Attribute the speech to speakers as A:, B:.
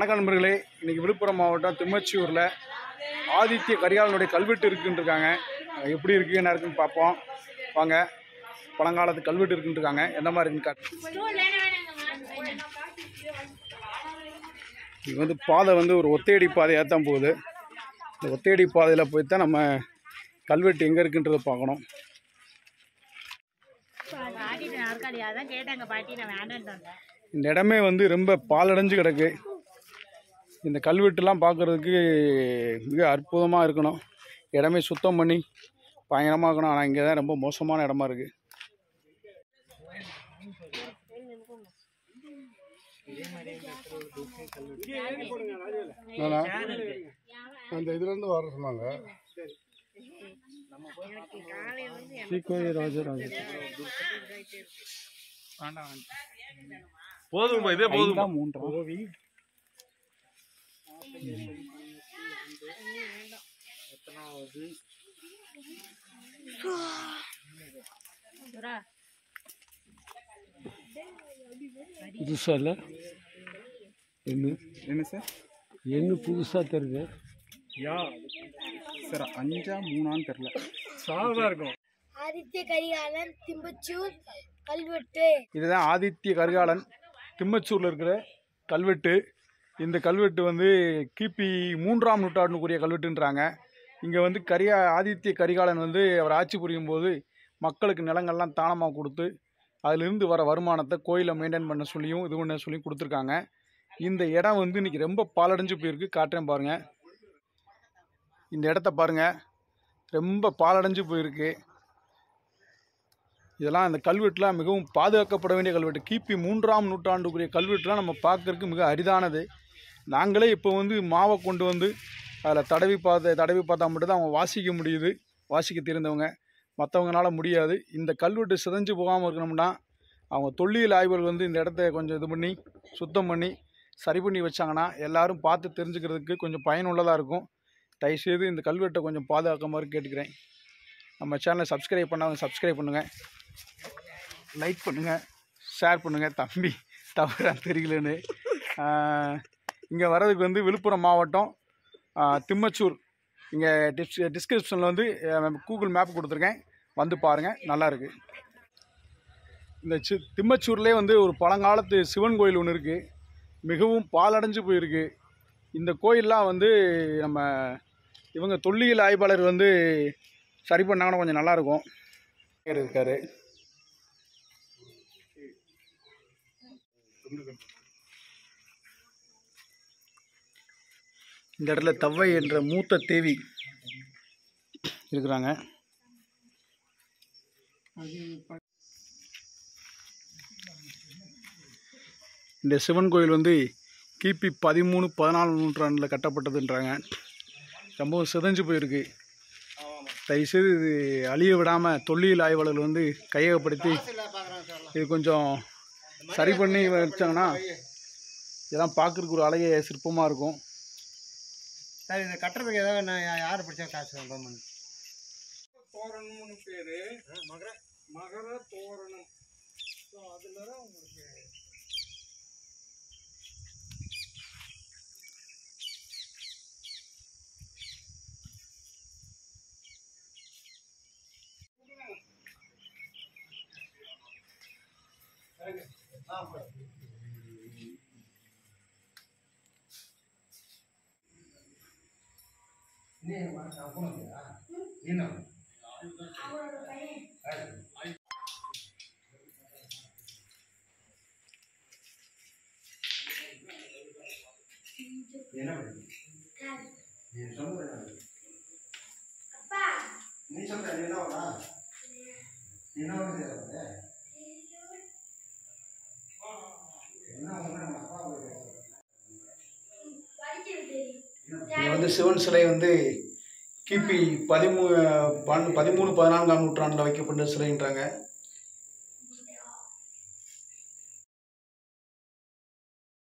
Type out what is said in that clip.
A: வணக்கம் நண்பர்களே இன்னைக்கு விழுப்புரம் மாவட்டம் திம்மச்சியூரில் ஆதித்ய கரிகாலனுடைய கல்வெட்டு இருக்குன்னு இருக்காங்க அது எப்படி இருக்கு என்ன இருக்குன்னு பார்ப்போம் வாங்க பழங்காலத்து கல்வெட்டு இருக்குன்னு இருக்காங்க எந்த மாதிரி இருக்குன்னு காட்டு இது வந்து பாதை வந்து ஒரு ஒத்தையடி பாதையாக தான் போகுது இந்த ஒத்தையடி பாதையில் போய் தான் நம்ம கல்வெட்டு எங்கே இருக்குன்றதை பார்க்கணும்
B: பாட்டிட்டு நாற்காலி அதான் கேட்டாங்க பாட்டி நான் வேண்டான்ட்டு வந்தேன்
A: இந்த இடமே வந்து ரொம்ப பாலடைஞ்சு கிடக்கு இந்த கல்வெட்டுலாம் பார்க்குறதுக்கு மிக அற்புதமாக இருக்கணும் இடமே சுத்தம் பண்ணி பயங்கரமாக இருக்கணும் ஆனால் இங்கே தான் ரொம்ப மோசமான இடமா இருக்குது
C: அந்த இதுலேருந்து வர சொன்னாங்க
D: போதும் இதே போதும்
A: மூன்றா
B: சுரா
C: புதுசாக இல்லை என்ன
A: என்ன சார்
C: என்ன புதுசாக தெரியுது
A: யா சார் அஞ்சா மூணான்னு தெரில
D: சாதா இருக்கும்
E: ஆதித்ய கரிகாலன் திம்பச்சூர் கல்வெட்டு
A: இதுதான் ஆதித்ய கரிகாலன் திம்மச்சூரில் இருக்கிற கல்வெட்டு இந்த கல்வெட்டு வந்து கிபி மூன்றாம் நூற்றாண்டுக்குரிய கல்வெட்டுன்றாங்க இங்கே வந்து கரியா ஆதித்ய கரிகாலன் வந்து அவர் ஆட்சி புரியும் போது மக்களுக்கு நிலங்கள்லாம் தானமாக கொடுத்து அதிலிருந்து வர வருமானத்தை கோயிலை மெயின்டைன் பண்ண சொல்லியும் இது பண்ண சொல்லியும் கொடுத்துருக்காங்க இந்த இடம் வந்து இன்றைக்கி ரொம்ப பாலடைஞ்சு போயிருக்கு காட்டுறேன் பாருங்கள் இந்த இடத்த பாருங்கள் ரொம்ப பாலடைஞ்சு போயிருக்கு இதெல்லாம் அந்த கல்வெட்டுலாம் மிகவும் பாதுகாக்கப்பட வேண்டிய கல்வெட்டு கிபி மூன்றாம் நூற்றாண்டுக்குரிய கல்வெட்டுலாம் நம்ம பார்க்கறதுக்கு மிக அரிதானது நாங்களே இப்போ வந்து மாவை கொண்டு வந்து அதில் தடவி பார்த்து தடவி பார்த்தா மட்டும்தான் அவங்க வாசிக்க முடியுது வாசிக்க தெரிந்தவங்க மற்றவங்களால முடியாது இந்த கல்வெட்டு சிதைஞ்சு போகாமல் இருக்கணும்னா அவங்க தொல்லியல் ஆய்வுகள் வந்து இந்த இடத்த கொஞ்சம் இது பண்ணி சுத்தம் பண்ணி சரி பண்ணி வச்சாங்கன்னா எல்லாரும் பார்த்து தெரிஞ்சுக்கிறதுக்கு கொஞ்சம் பயனுள்ளதாக இருக்கும் தயவுசெய்து இந்த கல்வெட்டை கொஞ்சம் பாதுகாக்குமாறு கேட்டுக்கிறேன் நம்ம சேனலை சப்ஸ்கிரைப் பண்ணாங்க சப்ஸ்கிரைப் பண்ணுங்கள் லைக் பண்ணுங்கள் ஷேர் பண்ணுங்கள் தம்பி தவறாக தெரியலன்னு இங்கே வர்றதுக்கு வந்து விழுப்புரம் மாவட்டம் ஆஹ், திம்மச்சூர் இங்கே டிஸ் டிஸ்கிரிப்ஷனில் வந்து கூகுள் மேப் கொடுத்துருக்கேன் வந்து பாருங்கள் நல்லாயிருக்கு இந்த சி திம்மச்சூர்லேயே வந்து ஒரு பழங்காலத்து சிவன் கோயில் ஒன்று இருக்குது மிகவும் பாலடைஞ்சு போயிருக்கு இந்த கோயிலெலாம் வந்து நம்ம இவங்க தொல்லியல் ஆய்வாளர் வந்து சரி பண்ணாங்கன்னா கொஞ்சம் நல்லாயிருக்கும் இருக்காரு இந்த இடத்துல தவ்வை என்ற மூத்த தேவி இருக்கிறாங்க இந்த சிவன் கோயில் வந்து கிபி பதிமூணு பதினாலு நூற்றாண்டில் கட்டப்பட்டதுன்றாங்க ரொம்பவும் சிதைஞ்சு போயிருக்கு தயவுசெய்து இது அழிய விடாமல் தொல்லியல் ஆய்வாளர்கள் வந்து கையகப்படுத்தி இது கொஞ்சம் சரி பண்ணி வச்சாங்கன்னா இதெல்லாம் பார்க்குறதுக்கு ஒரு அழகிய சிற்பமாக இருக்கும்
F: சார் இதை கட்டுறதுக்கு ஏதாவது நான் யா- யார் பிடிச்சா காசு வாங்க
A: தோரணம்னு பேரு மகர தோரணம் ஸோ அதில் தான் உங்களுக்கு
F: நீ சொல்ற நீ என்ன வரா நீ என்ன வந்து என்ன ஒன்று நம்ம அப்பா
A: இங்கே வந்து சிவன் சிலை வந்து கிபி பதிமூ பன் பதிமூணு பதினான்காம் நூற்றாண்டில் வைக்கப்பட்ட சிலைன்றாங்க